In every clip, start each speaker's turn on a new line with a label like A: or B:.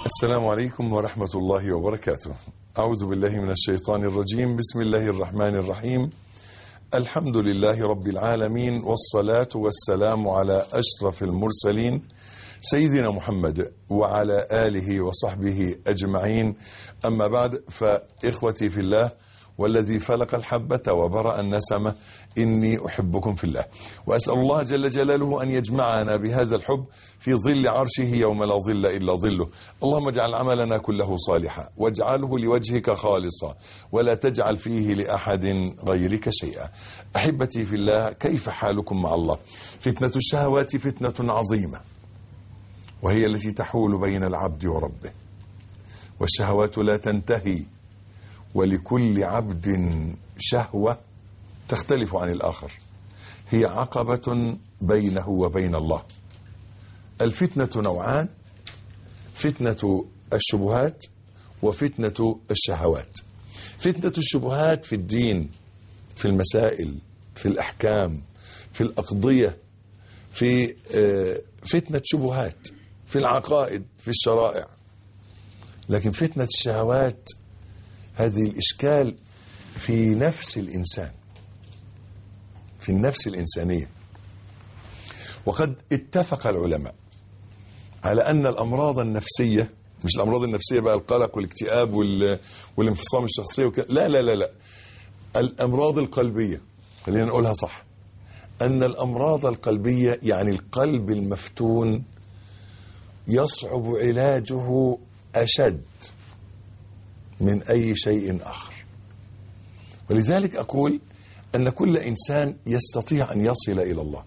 A: السلام عليكم ورحمة الله وبركاته أعوذ بالله من الشيطان الرجيم بسم الله الرحمن الرحيم الحمد لله رب العالمين والصلاة والسلام على أشرف المرسلين سيدنا محمد وعلى آله وصحبه أجمعين أما بعد فإخوتي في الله والذي فلق الحبة وبرأ النسمة إني أحبكم في الله وأسأل الله جل جلاله أن يجمعنا بهذا الحب في ظل عرشه يوم لا ظل إلا ظله اللهم اجعل عملنا كله صالحا واجعله لوجهك خالصا ولا تجعل فيه لأحد غيرك شيئا أحبتي في الله كيف حالكم مع الله فتنة الشهوات فتنة عظيمة وهي التي تحول بين العبد وربه والشهوات لا تنتهي ولكل عبد شهوة تختلف عن الآخر هي عقبة بينه وبين الله الفتنة نوعان فتنة الشبهات وفتنة الشهوات فتنة الشبهات في الدين في المسائل في الأحكام في الأقضية في فتنة شبهات في العقائد في الشرائع لكن فتنة الشهوات هذه الإشكال في نفس الإنسان في النفس الإنسانية وقد اتفق العلماء على أن الأمراض النفسية مش الأمراض النفسية بقى القلق والاكتئاب والانفصام الشخصية وكذا لا لا لا لا الأمراض القلبية خلينا نقولها صح أن الأمراض القلبية يعني القلب المفتون يصعب علاجه أشد من أي شيء آخر ولذلك أقول أن كل إنسان يستطيع أن يصل إلى الله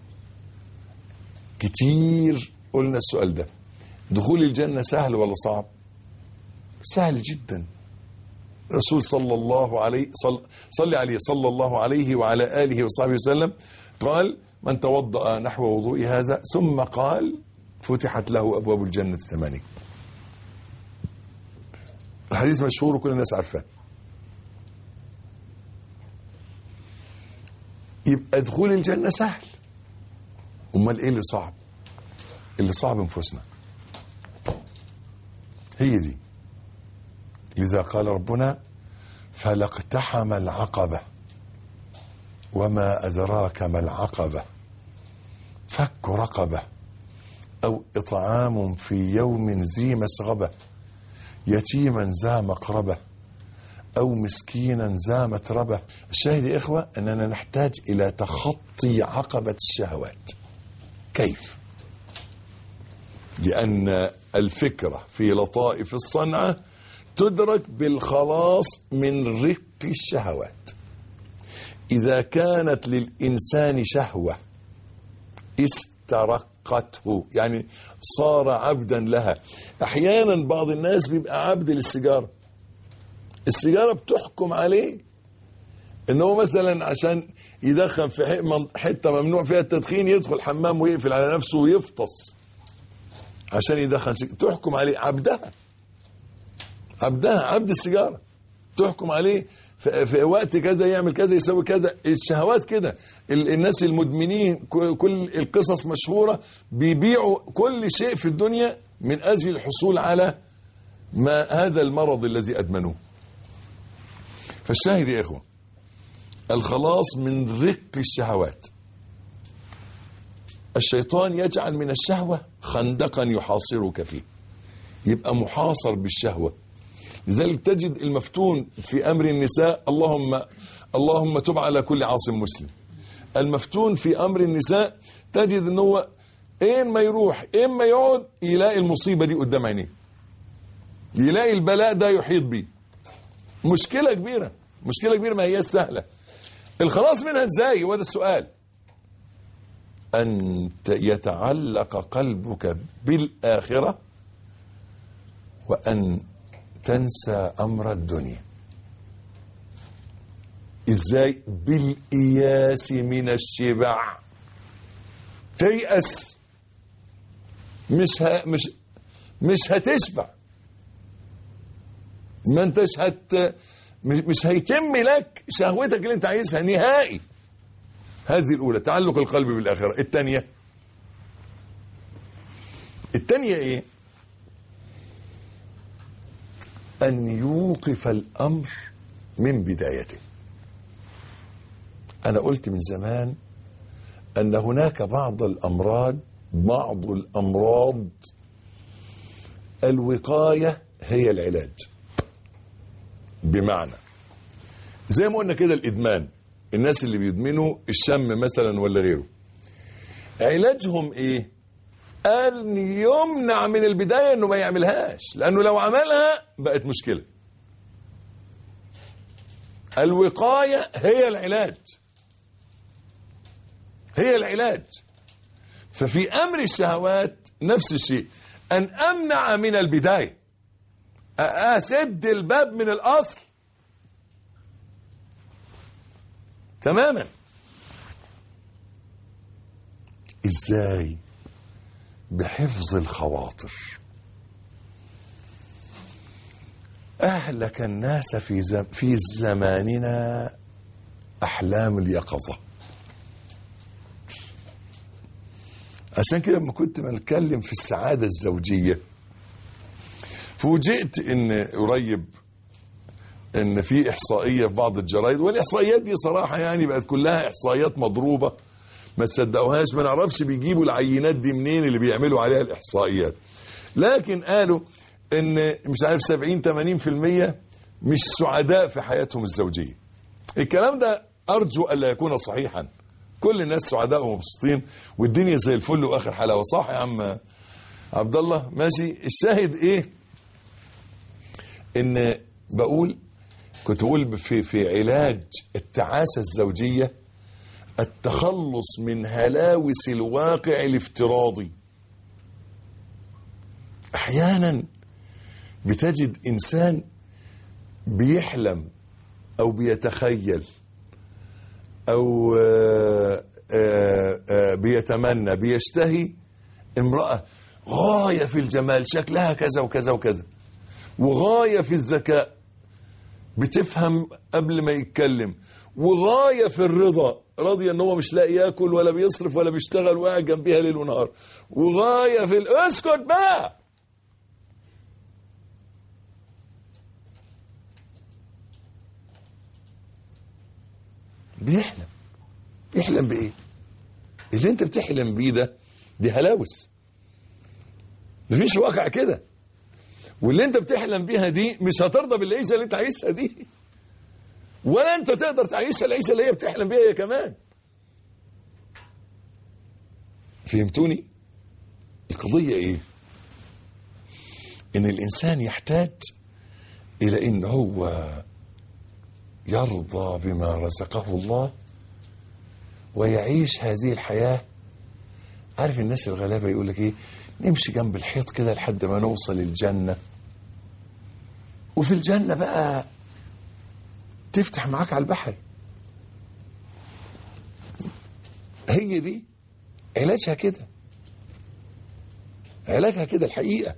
A: كتير قلنا السؤال ده دخول الجنة سهل ولا صعب سهل جدا رسول صلى الله عليه صل, صلي عليه صلى الله عليه وعلى آله وصحبه وسلم قال من توضأ نحو وضوء هذا ثم قال فتحت له أبواب الجنة الثمانية الحديث مشهور وكل الناس عارفاه يبقى دخول الجنة سهل امال ايه اللي صعب اللي صعب انفسنا هي دي لذا قال ربنا فلاقتحم العقبة وما أدراك ما العقبة فك رقبة أو إطعام في يوم ذي مسغبة يتيما ذا مقربة أو مسكينا ذا متربة الشاهد يا إخوة أننا نحتاج إلى تخطي عقبة الشهوات كيف؟ لأن الفكرة في لطائف الصنعة تدرك بالخلاص من رق الشهوات إذا كانت للإنسان شهوة استرقته يعني صار عبدا لها أحيانا بعض الناس بيبقى عبد للسيجارة السيجارة بتحكم عليه ان هو مثلا عشان يدخن في حتة ممنوع فيها التدخين يدخل حمام ويقفل على نفسه ويفطس عشان يدخن سيجارة تحكم عليه عبدها عبدها عبد السيجارة تحكم عليه في وقت كذا يعمل كذا يسوي كذا الشهوات كده الناس المدمنين كل القصص مشهورة بيبيعوا كل شيء في الدنيا من أجل الحصول على ما هذا المرض الذي أدمنوه فالشاهد يا إخوة الخلاص من رق الشهوات الشيطان يجعل من الشهوة خندقا يحاصرك فيه يبقى محاصر بالشهوة لذلك تجد المفتون في أمر النساء اللهم اللهم تب على كل عاصم مسلم المفتون في أمر النساء تجد ان هو اين ما يروح اين ما يقعد يلاقي المصيبة دي قدام عينيه يلاقي البلاء ده يحيط بيه مشكلة كبيرة مشكلة كبيرة ما هي سهلة الخلاص منها ازاي هو ده السؤال أن يتعلق قلبك بالآخرة وأن تنسى أمر الدنيا إزاي بالإياس من الشبع تيأس مش ها مش مش هتشبع ما انتش هت مش هيتم لك شهوتك اللي انت عايزها نهائي هذه الأولى تعلق القلب بالآخرة الثانية الثانية إيه أن يوقف الأمر من بدايته أنا قلت من زمان أن هناك بعض الأمراض بعض الأمراض الوقاية هي العلاج بمعنى زي ما قلنا كده الإدمان الناس اللي بيدمنوا الشم مثلا ولا غيره علاجهم ايه ان يمنع من البدايه انه ما يعملهاش لانه لو عملها بقت مشكله الوقايه هي العلاج هي العلاج ففي امر الشهوات نفس الشيء ان امنع من البدايه اسد الباب من الاصل تماما ازاي بحفظ الخواطر اهلك الناس في زم في زماننا احلام اليقظه عشان كده لما كنت بنتكلم في السعاده الزوجيه فوجئت ان قريب ان في احصائيه في بعض الجرايد والاحصائيات دي صراحه يعني بقت كلها احصائيات مضروبه ما تصدقوهاش ما نعرفش بيجيبوا العينات دي منين اللي بيعملوا عليها الاحصائيات لكن قالوا ان مش عارف 70 80% مش سعداء في حياتهم الزوجيه الكلام ده ارجو الا يكون صحيحا كل الناس سعداء ومبسوطين والدنيا زي الفل واخر حلاوه صح يا عم عبد الله ماشي الشاهد ايه ان بقول كنت بقول في في علاج التعاسه الزوجيه التخلص من هلاوس الواقع الافتراضي احيانا بتجد انسان بيحلم او بيتخيل او آآ آآ بيتمنى بيشتهي امراه غايه في الجمال شكلها كذا وكذا وكذا وغايه في الذكاء بتفهم قبل ما يتكلم وغايه في الرضا راضي ان هو مش لاقي ياكل ولا بيصرف ولا بيشتغل وقاعد جنبيها ليل ونهار وغايه في ال... اسكت بقى بيحلم يحلم بايه اللي انت بتحلم بيه ده دي هلاوس مفيش واقع كده واللي انت بتحلم بيها دي مش هترضى بالعيشه اللي انت عايشها دي ولا انت تقدر تعيشها العيشه اللي هي بتحلم بيها هي كمان فهمتوني القضيه ايه ان الانسان يحتاج الى ان هو يرضى بما رزقه الله ويعيش هذه الحياه عارف الناس الغلابه يقول لك ايه نمشي جنب الحيط كده لحد ما نوصل الجنه وفي الجنه بقى تفتح معاك على البحر هي دي علاجها كده علاجها كده الحقيقة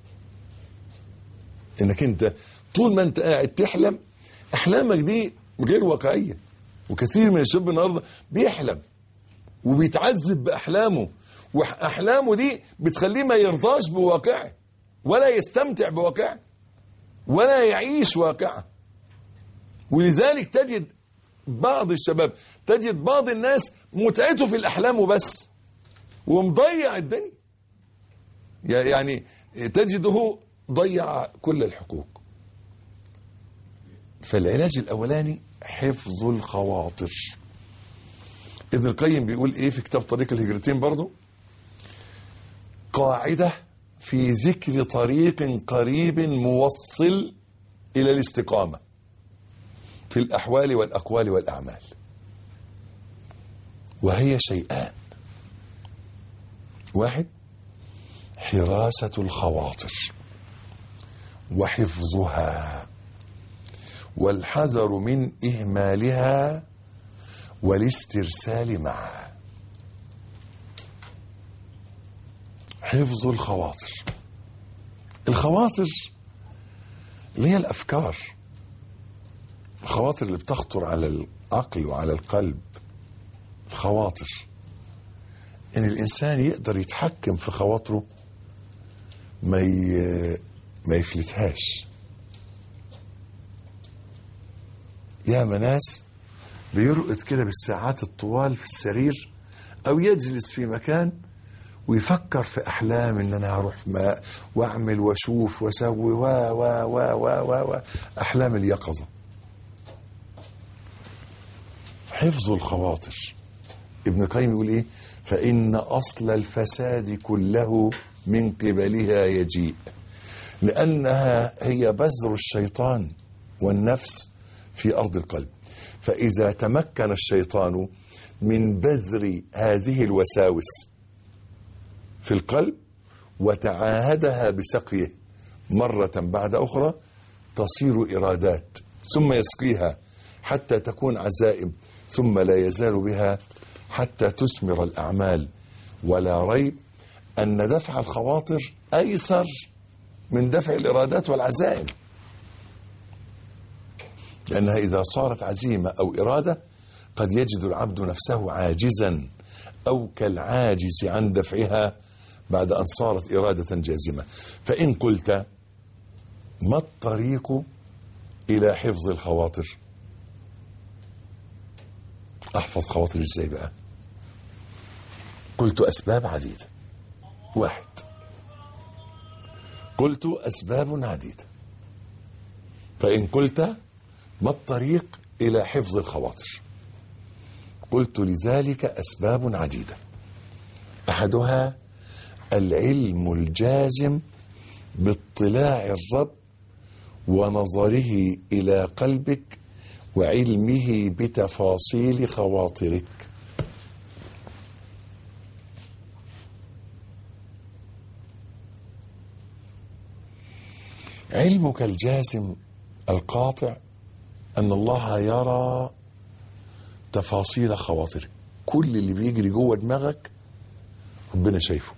A: انك انت طول ما انت قاعد تحلم احلامك دي غير واقعية وكثير من الشباب النهارده بيحلم وبيتعذب باحلامه واحلامه دي بتخليه ما يرضاش بواقعه ولا يستمتع بواقعه ولا يعيش واقعه ولذلك تجد بعض الشباب تجد بعض الناس متعته في الأحلام وبس ومضيع الدنيا يعني تجده ضيع كل الحقوق فالعلاج الأولاني حفظ الخواطر ابن القيم بيقول ايه في كتاب طريق الهجرتين برضو قاعدة في ذكر طريق قريب موصل إلى الاستقامة في الأحوال والأقوال والأعمال وهي شيئان واحد حراسة الخواطر وحفظها والحذر من إهمالها والاسترسال معها حفظ الخواطر الخواطر اللي هي الأفكار الخواطر اللي بتخطر على العقل وعلى القلب الخواطر ان الانسان يقدر يتحكم في خواطره ما ي... ما يفلتهاش يا ناس بيرقد كده بالساعات الطوال في السرير او يجلس في مكان ويفكر في احلام ان انا هروح ما واعمل واشوف واسوي و و و و و و احلام اليقظه حفظ الخواطر ابن القيم يقول ايه فان اصل الفساد كله من قبلها يجيء لانها هي بذر الشيطان والنفس في ارض القلب فاذا تمكن الشيطان من بذر هذه الوساوس في القلب وتعاهدها بسقيه مرة بعد أخرى تصير إرادات ثم يسقيها حتى تكون عزائم ثم لا يزال بها حتى تثمر الأعمال ولا ريب أن دفع الخواطر أيسر من دفع الإرادات والعزائم لأنها إذا صارت عزيمة أو إرادة قد يجد العبد نفسه عاجزا أو كالعاجز عن دفعها بعد أن صارت إرادة جازمة فإن قلت ما الطريق إلى حفظ الخواطر أحفظ خواطري إزاي بقى قلت أسباب عديدة واحد قلت أسباب عديدة فإن قلت ما الطريق إلى حفظ الخواطر قلت لذلك أسباب عديدة أحدها العلم الجازم باطلاع الرب ونظره إلى قلبك وعلمه بتفاصيل خواطرك علمك الجازم القاطع أن الله يرى تفاصيل خواطرك كل اللي بيجري جوه دماغك ربنا شايفه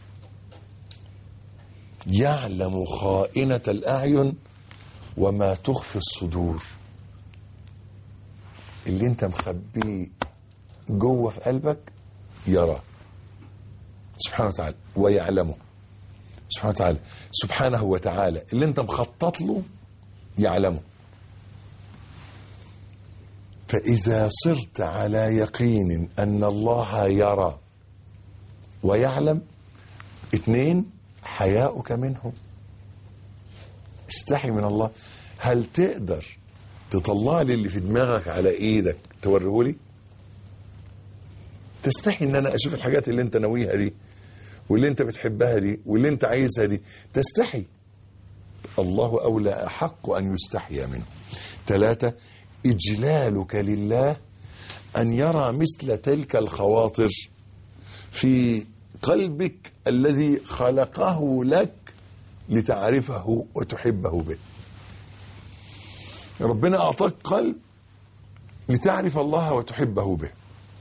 A: يعلم خائنة الأعين وما تخفي الصدور اللي انت مخبيه جوه في قلبك يراه سبحانه وتعالى ويعلمه سبحانه وتعالى سبحانه وتعالى اللي انت مخطط له يعلمه فإذا صرت على يقين أن الله يرى ويعلم اثنين حياؤك منه استحي من الله هل تقدر تطلع لي اللي في دماغك على ايدك توريه لي تستحي ان انا اشوف الحاجات اللي انت ناويها دي واللي انت بتحبها دي واللي انت عايزها دي تستحي الله اولى احق ان يستحيا منه ثلاثة اجلالك لله ان يرى مثل تلك الخواطر في قلبك الذي خلقه لك لتعرفه وتحبه به ربنا أعطاك قلب لتعرف الله وتحبه به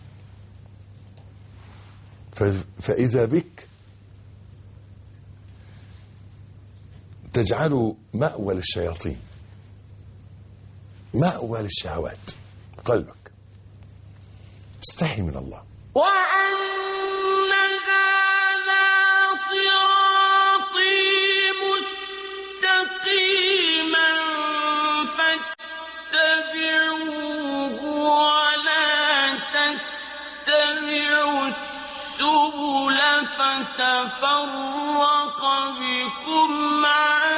A: ف- فإذا بك تجعله مأوى للشياطين مأوى للشهوات قلبك استحي من الله
B: وأن هذا صراطي مستقيما فاتبعوه ولا تتبعوا السبل فتفرق بكم عن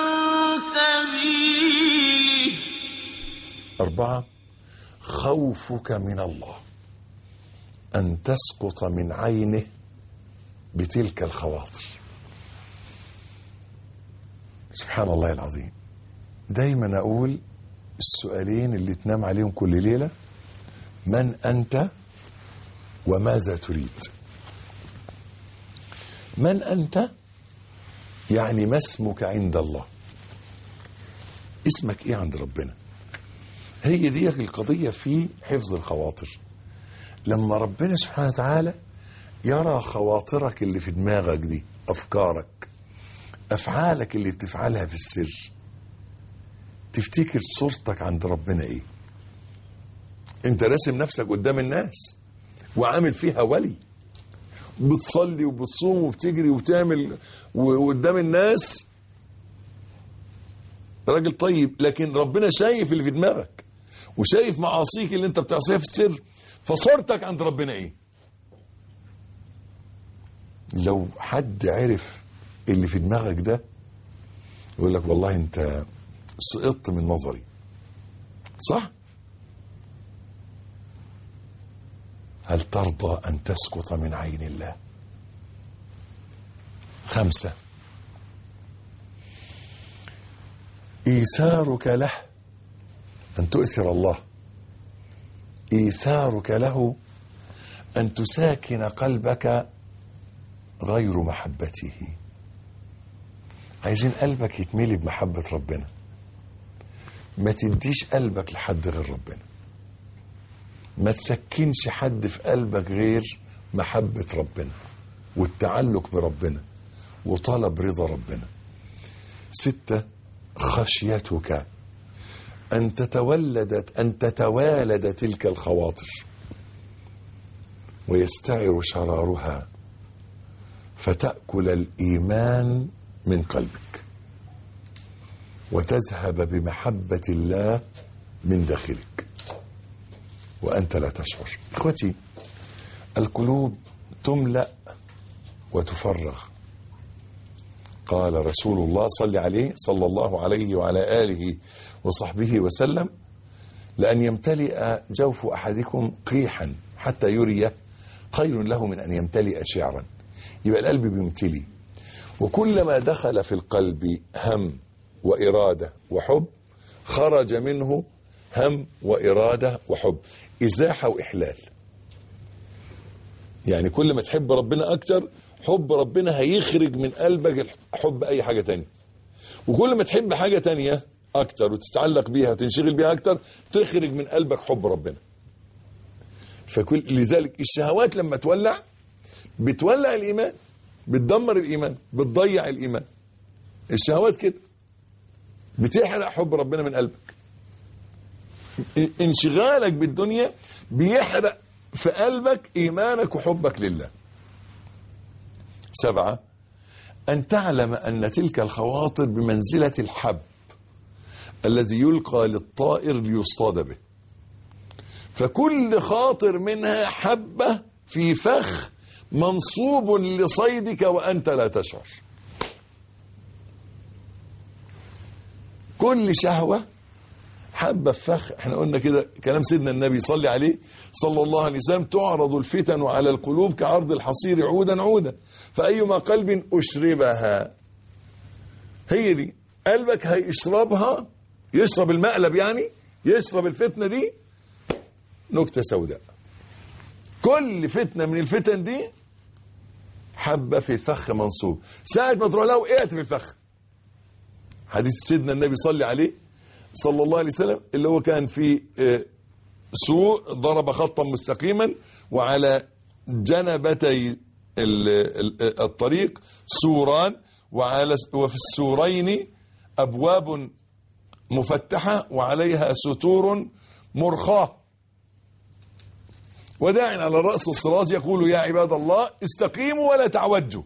B: سبيله
A: أربعة خوفك من الله أن تسقط من عينه بتلك الخواطر سبحان الله العظيم دايما أقول السؤالين اللي تنام عليهم كل ليلة من أنت وماذا تريد من أنت يعني ما اسمك عند الله اسمك ايه عند ربنا هي دي القضية في حفظ الخواطر لما ربنا سبحانه وتعالى يرى خواطرك اللي في دماغك دي أفكارك أفعالك اللي بتفعلها في السر تفتكر صورتك عند ربنا إيه أنت راسم نفسك قدام الناس وعامل فيها ولي بتصلي وبتصوم وبتجري وبتعمل وقدام الناس راجل طيب لكن ربنا شايف اللي في دماغك وشايف معاصيك اللي انت بتعصيها في السر فصورتك عند ربنا ايه لو حد عرف اللي في دماغك ده يقول لك والله انت سقطت من نظري صح هل ترضى ان تسقط من عين الله خمسه ايثارك له ان تؤثر الله ايثارك له ان تساكن قلبك غير محبته عايزين قلبك يتملي بمحبة ربنا ما تديش قلبك لحد غير ربنا ما تسكنش حد في قلبك غير محبة ربنا والتعلق بربنا وطلب رضا ربنا ستة خشيتك أن تتولدت أن تتوالد تلك الخواطر ويستعر شرارها فتأكل الإيمان من قلبك وتذهب بمحبة الله من داخلك وأنت لا تشعر إخوتي القلوب تملأ وتفرغ قال رسول الله صلى عليه صلى الله عليه وعلى آله وصحبه وسلم لأن يمتلئ جوف أحدكم قيحا حتى يريه خير له من أن يمتلئ شعرا يبقى القلب بيمتلي وكلما دخل في القلب هم وإرادة وحب خرج منه هم وإرادة وحب إزاحة وإحلال يعني كل ما تحب ربنا أكتر حب ربنا هيخرج من قلبك حب أي حاجة تانية وكل ما تحب حاجة تانية أكتر وتتعلق بيها وتنشغل بيها أكتر تخرج من قلبك حب ربنا فكل لذلك الشهوات لما تولع بتولع الإيمان بتدمر الإيمان بتضيع الإيمان الشهوات كده بتحرق حب ربنا من قلبك انشغالك بالدنيا بيحرق في قلبك إيمانك وحبك لله سبعة أن تعلم أن تلك الخواطر بمنزلة الحب الذي يلقى للطائر ليصطاد به فكل خاطر منها حبة في فخ منصوب لصيدك وأنت لا تشعر كل شهوة حبة في فخ احنا قلنا كده كلام سيدنا النبي صلى عليه صلى الله عليه وسلم تعرض الفتن على القلوب كعرض الحصير عودا عودا فأيما قلب أشربها هي دي قلبك هيشربها يشرب المقلب يعني يشرب الفتنة دي نكتة سوداء كل فتنة من الفتن دي حبة في فخ منصوب ساعة ما تروح لها وقعت في الفخ حديث سيدنا النبي صلى عليه صلى الله عليه وسلم اللي هو كان في سوء ضرب خطا مستقيما وعلى جنبتي الطريق سوران وعلى وفي السورين أبواب مفتحة وعليها ستور مرخاه وداع على رأس الصراط يقول يا عباد الله استقيموا ولا تعوجوا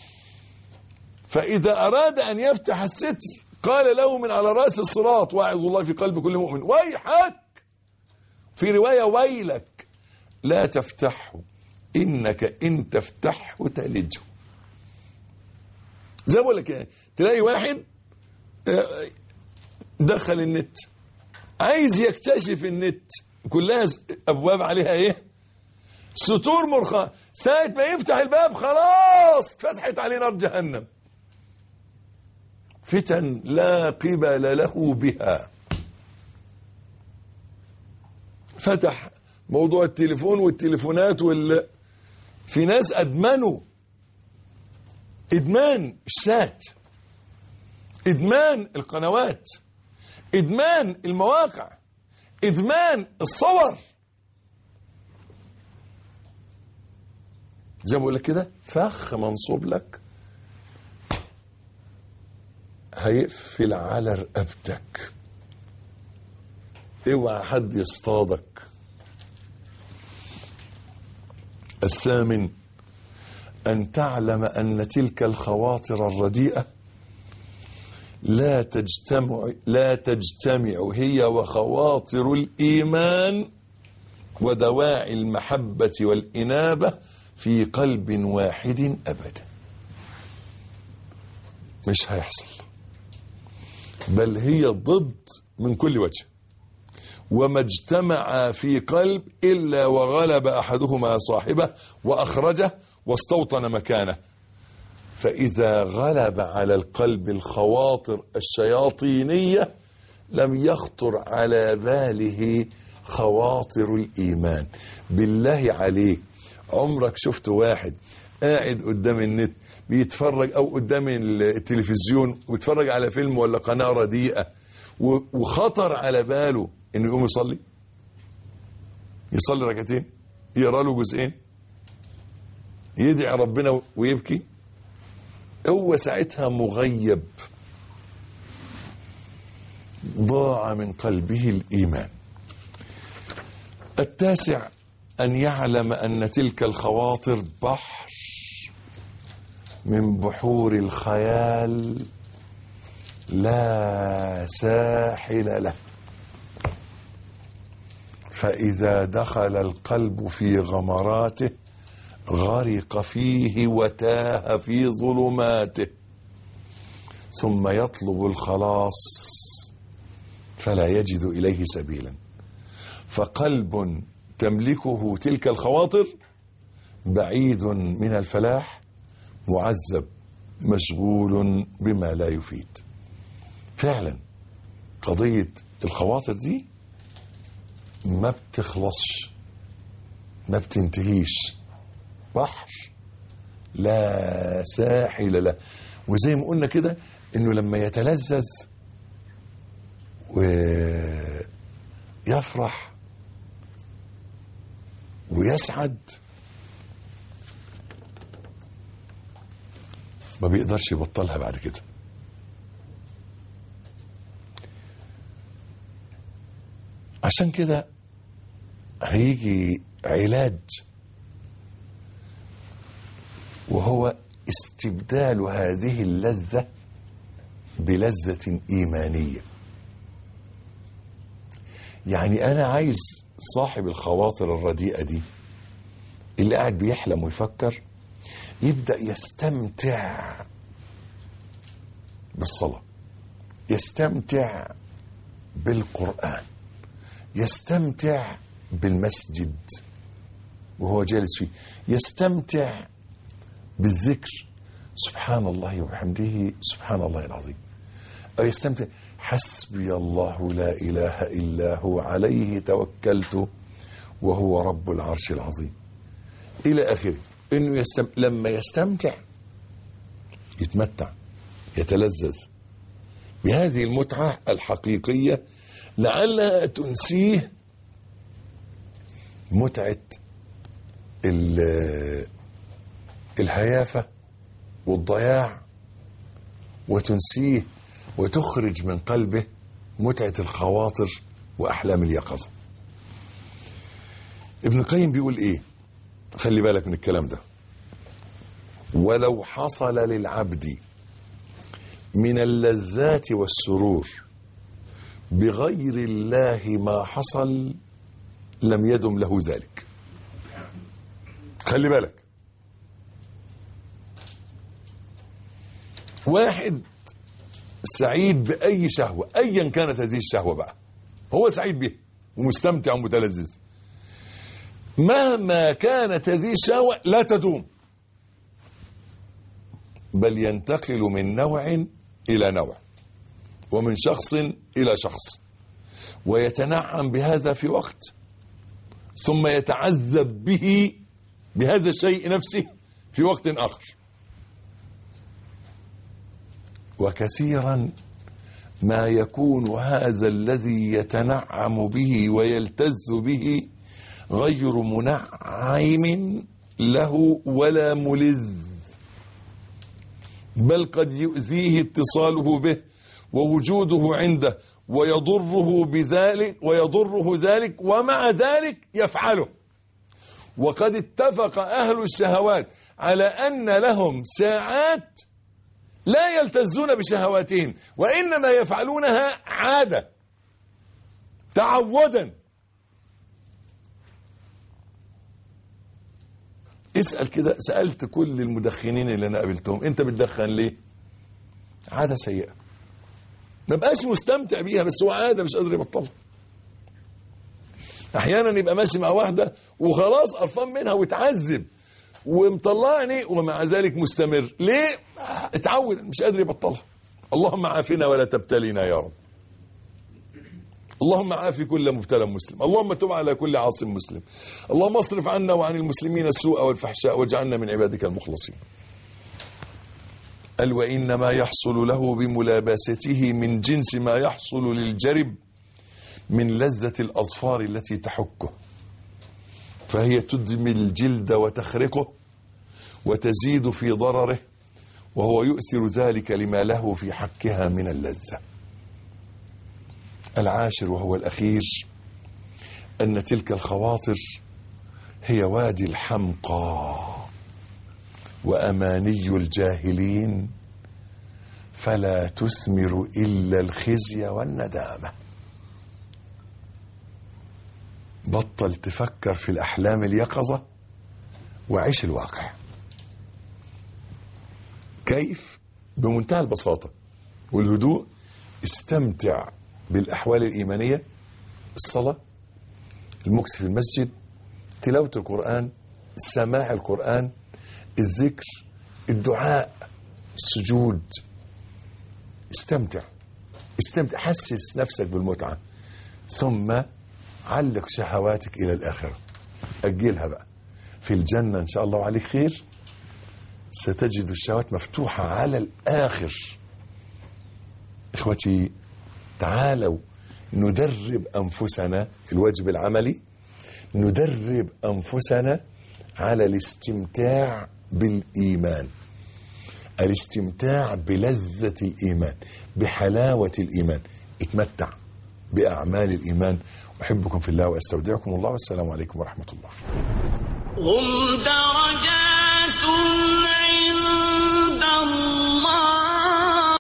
A: فإذا أراد أن يفتح الستر قال له من على رأس الصراط واعظ الله في قلب كل مؤمن ويحك في رواية ويلك لا تفتحه إنك إن تفتحه تلجه زي ما بقول لك تلاقي واحد دخل النت عايز يكتشف النت كلها أبواب عليها إيه ستور مرخاة ساعة ما يفتح الباب خلاص فتحت عليه نار جهنم فتن لا قبل له بها فتح موضوع التليفون والتليفونات وال في ناس ادمنوا ادمان الشات ادمان القنوات ادمان المواقع ادمان الصور زي ما بقول لك كده فخ منصوب لك هيقفل على رقبتك اوعى حد يصطادك الثامن ان تعلم ان تلك الخواطر الرديئه لا تجتمع لا تجتمع هي وخواطر الإيمان ودواعي المحبة والإنابة في قلب واحد أبدا مش هيحصل بل هي ضد من كل وجه وما اجتمع في قلب إلا وغلب أحدهما صاحبه وأخرجه واستوطن مكانه فإذا غلب على القلب الخواطر الشياطينية لم يخطر على باله خواطر الإيمان بالله عليك عمرك شفت واحد قاعد قدام النت بيتفرج أو قدام التلفزيون ويتفرج على فيلم ولا قناة رديئة و- وخطر على باله إنه يقوم يصلي يصلي ركعتين يقرأ له جزئين يدعي ربنا ويبكي هو ساعتها مغيب ضاع من قلبه الإيمان التاسع أن يعلم أن تلك الخواطر بحر من بحور الخيال لا ساحل له فإذا دخل القلب في غمراته غرق فيه وتاه في ظلماته ثم يطلب الخلاص فلا يجد اليه سبيلا فقلب تملكه تلك الخواطر بعيد من الفلاح معذب مشغول بما لا يفيد فعلا قضيه الخواطر دي ما بتخلصش ما بتنتهيش بحر لا ساحل له وزي ما قلنا كده انه لما يتلذذ ويفرح ويسعد ما بيقدرش يبطلها بعد كده عشان كده هيجي علاج وهو استبدال هذه اللذة بلذة إيمانية يعني أنا عايز صاحب الخواطر الرديئة دي اللي قاعد بيحلم ويفكر يبدأ يستمتع بالصلاة يستمتع بالقرآن يستمتع بالمسجد وهو جالس فيه يستمتع بالذكر سبحان الله وبحمده سبحان الله العظيم أو يستمتع حسبي الله لا إله إلا هو عليه توكلت وهو رب العرش العظيم إلى آخره إنه يستم... لما يستمتع يتمتع يتلذذ بهذه المتعة الحقيقية لعلها تنسيه متعة ال- الهيافة والضياع وتنسيه وتخرج من قلبه متعة الخواطر وأحلام اليقظة ابن القيم بيقول ايه خلي بالك من الكلام ده ولو حصل للعبد من اللذات والسرور بغير الله ما حصل لم يدم له ذلك خلي بالك واحد سعيد بأي شهوة أيا كانت هذه الشهوة بقى هو سعيد بها ومستمتع ومتلذذ مهما كانت هذه الشهوة لا تدوم بل ينتقل من نوع إلى نوع ومن شخص إلى شخص ويتنعم بهذا في وقت ثم يتعذب به بهذا الشيء نفسه في وقت آخر وكثيرا ما يكون هذا الذي يتنعم به ويلتذ به غير منعم له ولا ملذ بل قد يؤذيه اتصاله به ووجوده عنده ويضره بذلك ويضره ذلك ومع ذلك يفعله وقد اتفق أهل الشهوات على أن لهم ساعات لا يلتزون بشهواتهم وإنما يفعلونها عادة تعودا اسأل كده سألت كل المدخنين اللي أنا قابلتهم أنت بتدخن ليه عادة سيئة ما بقاش مستمتع بيها بس هو عادة مش قادر يبطلها احيانا يبقى ماشي مع واحده وخلاص قرفان منها وتعذب ومطلعني ومع ذلك مستمر ليه اتعود مش قادر يبطلها اللهم عافنا ولا تبتلينا يا رب اللهم عافي كل مبتلى مسلم اللهم تب على كل عاصم مسلم اللهم اصرف عنا وعن المسلمين السوء والفحشاء واجعلنا من عبادك المخلصين قال وإنما يحصل له بملابسته من جنس ما يحصل للجرب من لذة الأظفار التي تحكه فهي تدمي الجلد وتخرقه وتزيد في ضرره وهو يؤثر ذلك لما له في حكها من اللذة العاشر وهو الأخير أن تلك الخواطر هي وادي الحمقى وأماني الجاهلين فلا تثمر إلا الخزي والندامة بطل تفكر في الأحلام اليقظة وعيش الواقع كيف بمنتهى البساطة والهدوء استمتع بالأحوال الإيمانية الصلاة المكس في المسجد تلاوة القرآن سماع القرآن الذكر الدعاء السجود استمتع استمتع حسس نفسك بالمتعة ثم علق شهواتك إلى الآخرة أجلها بقى في الجنة إن شاء الله وعليك خير ستجد الشهوات مفتوحة على الآخر إخوتي تعالوا ندرب أنفسنا الواجب العملي ندرب أنفسنا على الاستمتاع بالإيمان الاستمتاع بلذة الإيمان بحلاوة الإيمان اتمتع بأعمال الإيمان أحبكم في الله وأستودعكم الله والسلام عليكم ورحمة الله
B: هم درجات